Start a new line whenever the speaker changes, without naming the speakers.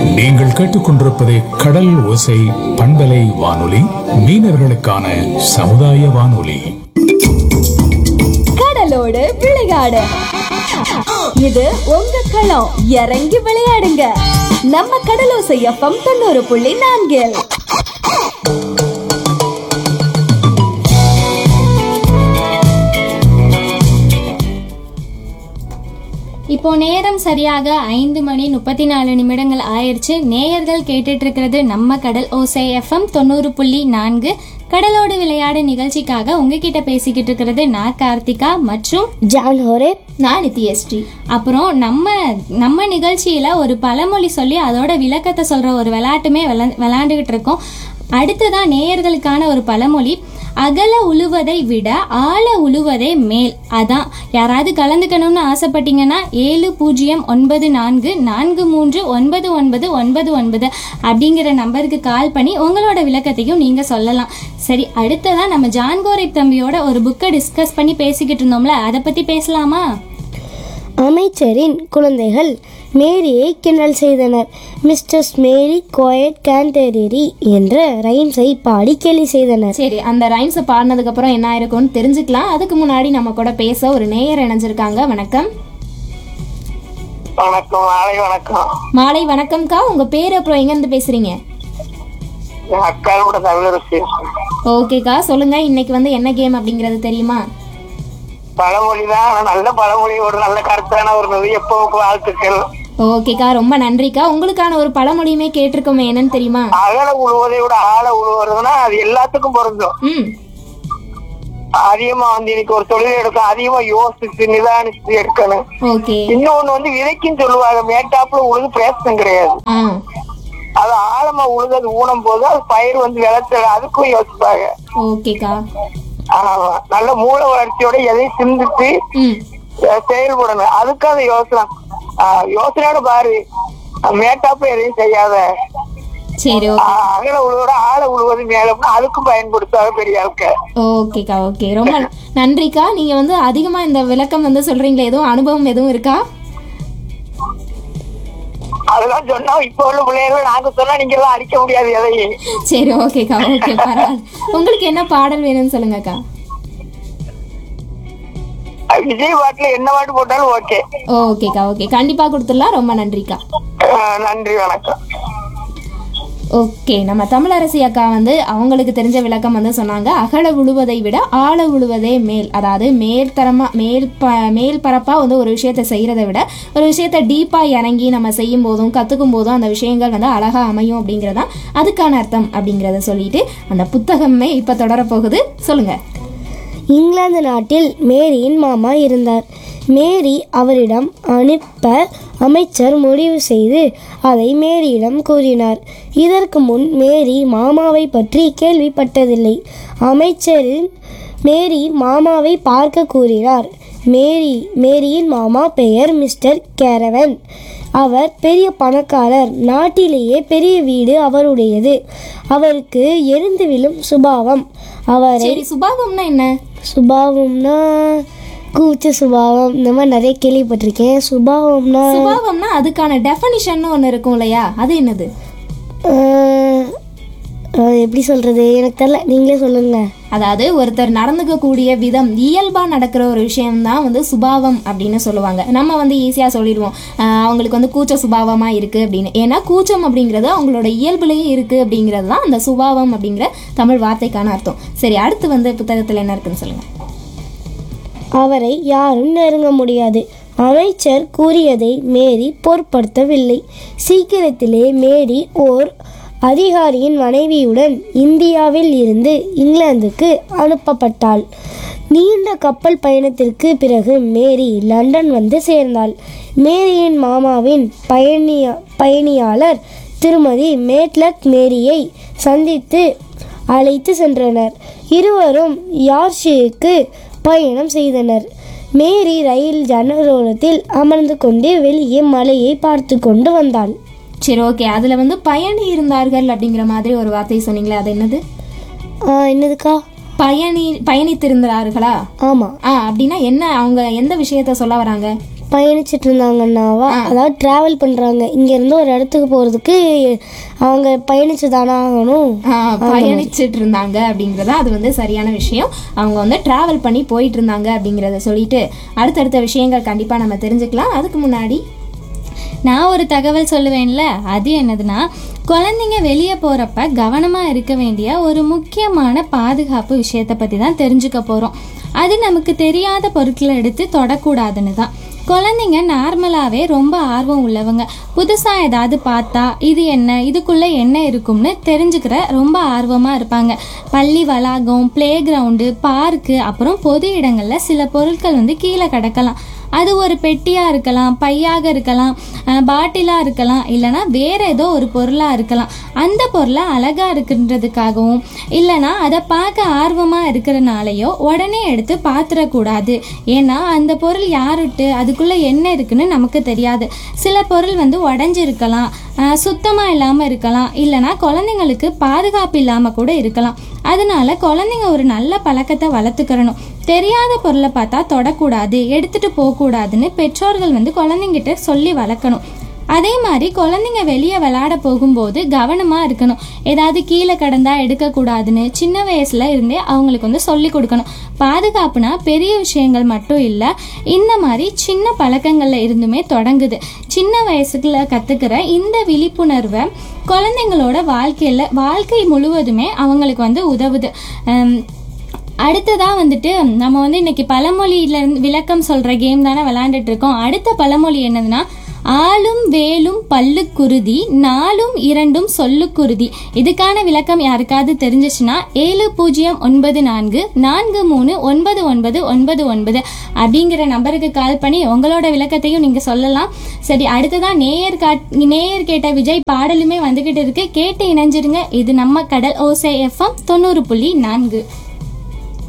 நீங்கள் கேட்டுக்கொண்டிருப்பது கடல் ஓசை பண்பலை வானொலி மீனவர்களுக்கான சமுதாய வானொலி
கடலோடு விளையாடு இது உங்க களம் இறங்கி விளையாடுங்க நம்ம கடலோசை எஃப்எம் தொண்ணூறு புள்ளி நான்கில்
இப்போ நேரம் சரியாக ஐந்து மணி முப்பத்தி நாலு நிமிடங்கள் ஆயிடுச்சு நேயர்கள் கேட்டுட்டு இருக்கிறது நம்ம கடல் ஓசை எஃப்எம் தொண்ணூறு புள்ளி நான்கு கடலோடு விளையாடு நிகழ்ச்சிக்காக உங்ககிட்ட பேசிக்கிட்டு இருக்கிறது நான் கார்த்திகா மற்றும்
ஜான் ஹோரே
நான் நித்யஸ்ரீ அப்புறம் நம்ம நம்ம நிகழ்ச்சியில ஒரு பழமொழி சொல்லி அதோட விளக்கத்தை சொல்ற ஒரு விளையாட்டுமே விளா விளையாண்டுகிட்டு இருக்கோம் அடுத்ததான் நேயர்களுக்கான ஒரு பழமொழி அகல உழுவதை விட ஆழ உழுவதே மேல் அதான் யாராவது கலந்துக்கணும்னு ஆசைப்பட்டீங்கன்னா ஏழு பூஜ்ஜியம் ஒன்பது நான்கு நான்கு மூன்று ஒன்பது ஒன்பது ஒன்பது ஒன்பது அப்படிங்கிற நம்பருக்கு கால் பண்ணி உங்களோட விளக்கத்தையும் நீங்க சொல்லலாம் சரி அடுத்ததான் நம்ம ஜான்கோரை தம்பியோட ஒரு புக்கை டிஸ்கஸ் பண்ணி பேசிக்கிட்டு இருந்தோம்ல அதை பத்தி பேசலாமா
அமைச்சரின் குழந்தைகள் மேரியை கிண்டல் செய்தனர் மிஸ்டர்ஸ் மேரி கோயட் கேண்டரி என்ற ரைம்ஸை பாடி கேலி செய்தனர்
சரி அந்த ரைம்ஸை பாடினதுக்கு அப்புறம் என்ன ஆயிருக்கும்னு தெரிஞ்சுக்கலாம் அதுக்கு முன்னாடி நம்ம கூட பேச ஒரு நேயர் இணைஞ்சிருக்காங்க வணக்கம்
வணக்கம் மாலை வணக்கம்
மாலை வணக்கம்க்கா உங்க பேர் அப்புறம் எங்க இருந்து பேசுறீங்க
என் அக்காவோட தமிழரசு
ஓகேக்கா சொல்லுங்க இன்னைக்கு வந்து என்ன கேம் அப்படிங்கறது தெரியுமா
பழமொழி தான் ஆனா நல்ல பழமொழி ஒரு நல்ல கருத்தான ஒரு நதி எப்பவுக்கு வாழ்த்துக்கள்
ஓகேக்கா ரொம்ப நன்றிக்கா உங்களுக்கான ஒரு பழமொழியுமே கேட்டிருக்கோமே என்னன்னு தெரியுமா
அகல உழுவதை விட ஆழ உழுவுறதுன்னா அது எல்லாத்துக்கும் பொருந்தும்
ம்
அதிகமா வந்து இன்னைக்கு ஒரு தொழில் எடுக்கும் அதிகமா யோசிச்சு நிதானிச்சு எடுக்கணும்
ஓகே
இன்னொன்னு வந்து விதைக்கும் சொல்லுவாங்க மேட்டாப்புல உழுது பிரயத்தனம் கிடையாது
ஆ
அது ஆழமா உழுது ஊனம் போது அது பயிர் வந்து விளைச்சல் அதுக்கும் யோசிப்பாங்க
ஓகேக்கா
ஆமா நல்ல மூல வளர்ச்சியோட எதையும் சிந்திச்சு
ம்
அஹ் செயல்படணும் அதுக்கு அந்த யோசனை ஆஹ் யோசனையோட பாரு மேட்டாப்புல எதையும் செய்யாத
சரி ஓகே
ஆஹ் அகல உழுவோட ஆழ உழுவது மேல அதுக்கும் பயன்படுத்தாத பெரிய ஆட்க
ஓகேக்கா ஓகே ரொம்ப நன்றிக்கா நீங்க வந்து அதிகமா இந்த விளக்கம் வந்து சொல்றீங்களா எதுவும் அனுபவம் எதுவும் இருக்கா
அதெல்லாம் சொன்னா இப்ப உள்ள பிள்ளைகள் நாங்க சொன்னா நீங்க எல்லாம் அடிக்க முடியாது எதையும்
சரி ஓகேக்கா ஓகே பரவாயில்ல உங்களுக்கு என்ன பாடல் வேணும்னு சொல்லுங்கக்கா
அஹ் விஜய் பாட்டுல என்ன பாட்டு போட்டாலும் ஓகே
ஓகேக்கா ஓகே கண்டிப்பா கொடுத்துடலாம் ரொம்ப நன்றிக்கா
நன்றி வணக்கம்
ஓகே நம்ம தமிழரசி அக்கா வந்து அவங்களுக்கு தெரிஞ்ச விளக்கம் வந்து சொன்னாங்க அகல உழுவதை விட ஆழ உழுவதே மேல் அதாவது மேல்தரமா மேல் ப மேல் பரப்பா வந்து ஒரு விஷயத்த செய்யறதை விட ஒரு விஷயத்த டீப்பா இறங்கி நம்ம செய்யும் போதும் கத்துக்கும் போதும் அந்த விஷயங்கள் வந்து அழகா அமையும் அப்படிங்கறதான் அதுக்கான அர்த்தம் அப்படிங்கறத சொல்லிட்டு அந்த புத்தகமே இப்ப தொடரப்போகுது சொல்லுங்க
இங்கிலாந்து நாட்டில் மேரியின் மாமா இருந்தார் மேரி அவரிடம் அனுப்ப அமைச்சர் முடிவு செய்து அதை மேரியிடம் கூறினார் இதற்கு முன் மேரி மாமாவை பற்றி கேள்விப்பட்டதில்லை அமைச்சரின் மேரி மாமாவை பார்க்க கூறினார் மேரி மேரியின் மாமா பெயர் மிஸ்டர் கேரவன் அவர் பெரிய பணக்காரர் நாட்டிலேயே பெரிய வீடு அவருடையது அவருக்கு எரிந்து விழும் சுபாவம் அவரை
சரி சுபாவம்னா என்ன
சுபாவம்னா கூச்ச சுபாவம் இந்த மாதிரி நிறைய கேள்விப்பட்டிருக்கேன் சுபாவம்னா
சுபாவம்னா அதுக்கான டெஃபனிஷன் ஒன்று இருக்கும் இல்லையா அது என்னது
ஆஹ், ஆஹ், எப்படி சொல்றது எனக்கு தெரியல நீங்களே சொல்லுங்க
அதாவது ஒருத்தர் நடந்துக்கக்கூடிய விதம் இயல்பா நடக்கிற ஒரு விஷயம்தான் வந்து சுபாவம் அப்படின்னு சொல்லுவாங்க நம்ம வந்து ஈஸியா சொல்லிடுவோம் ஆஹ் அவங்களுக்கு வந்து கூச்ச சுபாவமா இருக்கு அப்படின்னு ஏன்னா கூச்சம் அப்படிங்கிறது அவங்களோட இயல்புலயே இருக்கு அப்படிங்கிறது தான் அந்த சுபாவம் அப்படிங்கிற தமிழ் வார்த்தைக்கான அர்த்தம் சரி அடுத்து வந்து புத்தகத்துல என்ன இருக்குன்னு சொல்லுங்க
அவரை யாரும் நெருங்க முடியாது அமைச்சர் கூறியதை மேரி பொருட்படுத்தவில்லை சீக்கிரத்திலே மேரி ஓர் அதிகாரியின் மனைவியுடன் இந்தியாவில் இருந்து இங்கிலாந்துக்கு அனுப்பப்பட்டாள் நீண்ட கப்பல் பயணத்திற்கு பிறகு மேரி லண்டன் வந்து சேர்ந்தாள் மேரியின் மாமாவின் பயணிய பயணியாளர் திருமதி மேட்லக் மேரியை சந்தித்து அழைத்து சென்றனர் இருவரும் யார்ஷிருக்கு பயணம் செய்தனர் மேரி ரயில் ஜன்னலோரத்தில் அமர்ந்து கொண்டு வெளியே மலையை பார்த்து கொண்டு வந்தாள்
சரி ஓகே அதுல வந்து பயணி இருந்தார்கள் அப்படிங்கிற மாதிரி ஒரு வார்த்தை சொன்னீங்களே அது என்னது
ஆ, என்னதுக்கா
பயணி பயணித்திருந்தார்களா
ஆமாம்
ஆ அப்படின்னா என்ன அவங்க எந்த விஷயத்த சொல்ல வராங்க
பயணிச்சிட்டு இருந்தாங்கன்னாவா அதாவது டிராவல் பண்றாங்க இங்க இருந்து ஒரு இடத்துக்கு போறதுக்கு அவங்க பயணிச்சு தானே ஆகணும்
ஆஹ் பயணிச்சிட்டு இருந்தாங்க அப்படிங்கிறத அது வந்து சரியான விஷயம் அவங்க வந்து டிராவல் பண்ணி போயிட்டு இருந்தாங்க அப்படிங்கிறத சொல்லிட்டு அடுத்தடுத்த விஷயங்கள் கண்டிப்பாக நம்ம தெரிஞ்சுக்கலாம் அதுக்கு முன்னாடி
நான் ஒரு தகவல் சொல்லுவேன்ல அது என்னதுன்னா குழந்தைங்க வெளியே போகிறப்ப கவனமாக இருக்க வேண்டிய ஒரு முக்கியமான பாதுகாப்பு விஷயத்தை பற்றி தான் தெரிஞ்சுக்க போகிறோம் அது நமக்கு தெரியாத பொருட்களை எடுத்து தொடக்கூடாதுன்னு தான் குழந்தைங்க நார்மலாகவே ரொம்ப ஆர்வம் உள்ளவங்க புதுசாக ஏதாவது பார்த்தா இது என்ன இதுக்குள்ளே என்ன இருக்கும்னு தெரிஞ்சுக்கிற ரொம்ப ஆர்வமாக இருப்பாங்க பள்ளி வளாகம் ப்ளே கிரவுண்டு பார்க்கு அப்புறம் பொது இடங்களில் சில பொருட்கள் வந்து கீழே கிடக்கலாம் அது ஒரு பெட்டியாக இருக்கலாம் பையாக இருக்கலாம் பாட்டிலாக இருக்கலாம் இல்லைனா வேற ஏதோ ஒரு பொருளாக இருக்கலாம் அந்த பொருளை அழகாக இருக்குன்றதுக்காகவும் இல்லைனா அதை பார்க்க ஆர்வமாக இருக்கிறனாலையோ உடனே எடுத்து பாத்திரக்கூடாது ஏன்னா அந்த பொருள் யாருட்டு அதுக்குள்ளே என்ன இருக்குன்னு நமக்கு தெரியாது சில பொருள் வந்து உடஞ்சிருக்கலாம் சுத்தமாக இல்லாமல் இருக்கலாம் இல்லைனா குழந்தைங்களுக்கு பாதுகாப்பு இல்லாமல் கூட இருக்கலாம் அதனால குழந்தைங்க ஒரு நல்ல பழக்கத்தை வளர்த்துக்கிறணும் தெரியாத பொருளை பார்த்தா தொடக்கூடாது எடுத்துட்டு போகக்கூடாதுன்னு பெற்றோர்கள் வந்து குழந்தைங்கிட்ட சொல்லி வளர்க்கணும் அதே மாதிரி குழந்தைங்க வெளியே விளையாட போகும்போது கவனமாக இருக்கணும் ஏதாவது கீழே கடந்தா எடுக்கக்கூடாதுன்னு சின்ன வயசுல இருந்தே அவங்களுக்கு வந்து சொல்லி கொடுக்கணும் பாதுகாப்புனா பெரிய விஷயங்கள் மட்டும் இல்லை இந்த மாதிரி சின்ன பழக்கங்கள்ல இருந்துமே தொடங்குது சின்ன வயசுக்குள்ள கற்றுக்கிற இந்த விழிப்புணர்வை குழந்தைங்களோட வாழ்க்கையில் வாழ்க்கை முழுவதுமே அவங்களுக்கு வந்து உதவுது அம், அடுத்ததா வந்துட்டு நம்ம வந்து இன்னைக்கு பழமொழியில இருந்து விளக்கம் சொல்ற கேம் தானே விளையாண்டுட்டு இருக்கோம் அடுத்த பழமொழி என்னதுன்னா ஆளும் வேலும் பல்லுக்குருதி நாலும் இரண்டும் சொல்லுக்குருதி இதுக்கான விளக்கம் யாருக்காவது தெரிஞ்சிச்சுன்னா ஏழு பூஜ்ஜியம் ஒன்பது நான்கு நான்கு மூணு ஒன்பது ஒன்பது ஒன்பது ஒன்பது அப்படிங்கிற நம்பருக்கு கால் பண்ணி உங்களோட விளக்கத்தையும் நீங்க சொல்லலாம் சரி அடுத்ததான் நேயர் காட் நேயர் கேட்ட விஜய் பாடலுமே வந்துகிட்டு இருக்கு கேட்டு இணைஞ்சிருங்க இது நம்ம கடல் ஓசை எஃப்எம் தொண்ணூறு புள்ளி நான்கு